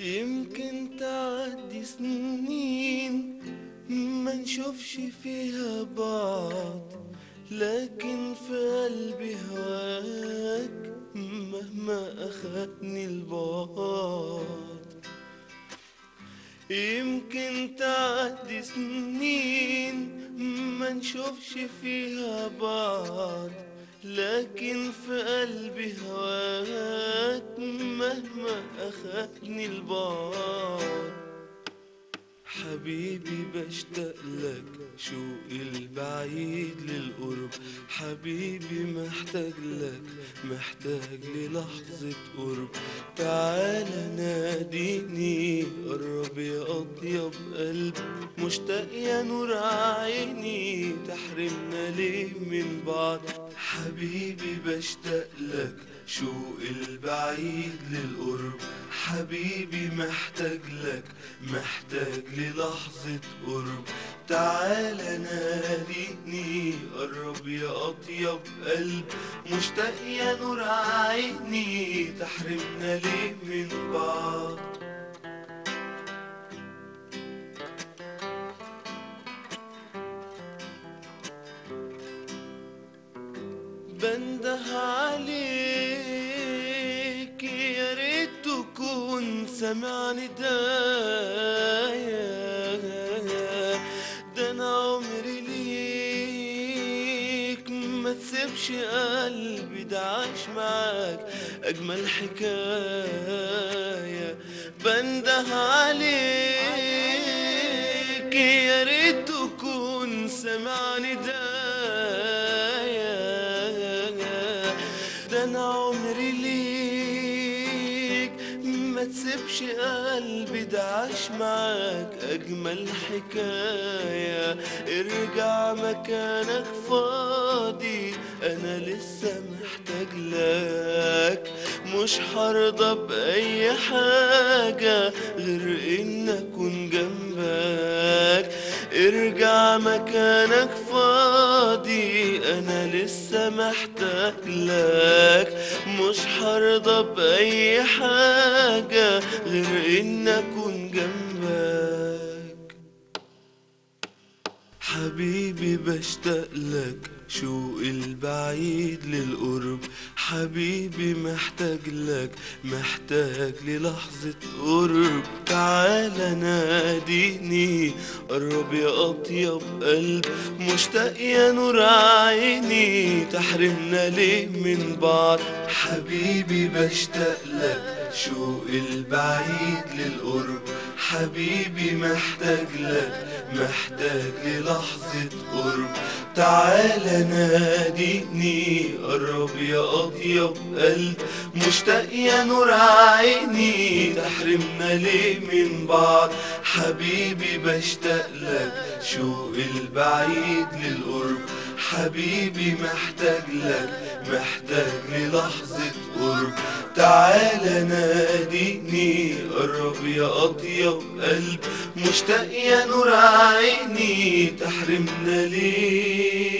يمكن تعدي سنين ما نشوفش فيها بعض لكن في قلبي هواك مهما أخدني البعد يمكن تعدي سنين ما نشوفش فيها بعض لكن في قلبي هواك مهما أخدني البعد حبيبي بشتاق لك شوقي البعيد للقرب حبيبي محتاج لك محتاج للحظة قرب تعال ناديني قرب يا أطيب قلب مشتاق يا نور عيني تحرمنا ليه من بعض حبيبي بشتاق لك شوق البعيد للقرب حبيبي محتاج لك محتاج للحظة قرب تعال ناديني قرب يا أطيب قلب مشتاق يا نور عيني تحرمنا ليه من بعض بنده عليك يا ريت تكون سمعني دايا ده انا عمري ليك ما تسيبش قلبي ده عايش معاك اجمل حكايه بنده عليك يا ريت تكون سمعني دايا ده انا عمري ليك ما تسيبش قلبي ده عاش معاك اجمل حكايه ارجع مكانك فاضي انا لسه محتاج لك مش هرضى باي حاجه غير ان اكون جنبك ارجع مكانك فاضي انا لسه محتاج لك مش هرضى باي حاجه غير ان اكون جنبك حبيبي بشتاق لك شوق البعيد للقرب حبيبي محتاج لك محتاج للحظة قرب تعال ناديني قرب يا أطيب قلب مشتاق يا نور عيني تحرمنا ليه من بعض حبيبي بشتاق لك شوق البعيد للقرب حبيبي محتاج لك محتاج للحظة قرب تعال ناديني قرب يا أطيب قلب مشتاق يا نور عيني تحرمنا ليه من بعض حبيبي بشتاق لك شوق البعيد للقرب حبيبي محتاج لك محتاج للحظة قرب تعال ناديني قرب يا أطيب قلب مشتاق يا نور عيني تحرمنا ليه